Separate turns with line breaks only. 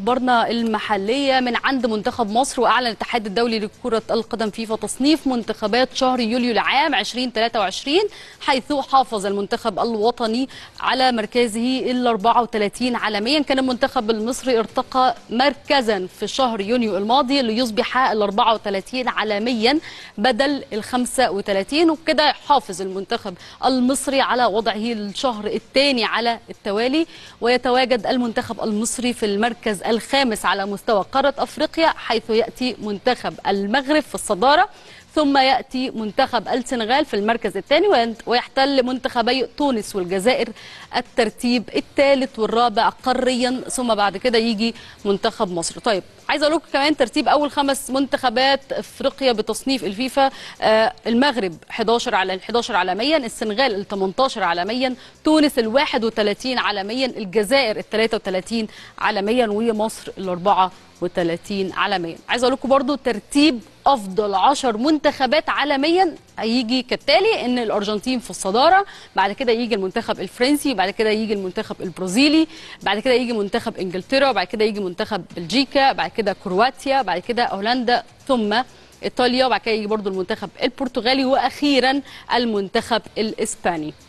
اخبارنا المحليه من عند منتخب مصر واعلن الاتحاد الدولي لكره القدم فيفا تصنيف منتخبات شهر يوليو العام 2023 حيث حافظ المنتخب الوطني على مركزه ال 34 عالميا كان المنتخب المصري ارتقى مركزا في شهر يونيو الماضي ليصبح ال 34 عالميا بدل ال 35 وبكده حافظ المنتخب المصري على وضعه الشهر الثاني على التوالي ويتواجد المنتخب المصري في المركز الخامس على مستوى قارة أفريقيا حيث يأتي منتخب المغرب في الصدارة ثم يأتي منتخب السنغال في المركز الثاني ويحتل منتخبي تونس والجزائر الترتيب الثالث والرابع قاريا ثم بعد كده يجي منتخب مصر طيب عايزه اقول لكم كمان ترتيب اول خمس منتخبات افريقيا بتصنيف الفيفا آه المغرب 11 على ال 11 عالميا السنغال ال 18 عالميا تونس ال 31 عالميا الجزائر ال 33 عالميا ومصر ال 34 عالميا عايزه اقول لكم برضو ترتيب افضل 10 منتخبات عالميا هيجي كالتالي ان الارجنتين في الصداره بعد كده يجي المنتخب الفرنسي بعد كده يجي المنتخب البرازيلي بعد كده يجي منتخب انجلترا بعد كده يجي منتخب بلجيكا بعد كده كرواتيا بعد كده هولندا ثم ايطاليا وبعد كده يجي برضو المنتخب البرتغالي واخيرا المنتخب الاسباني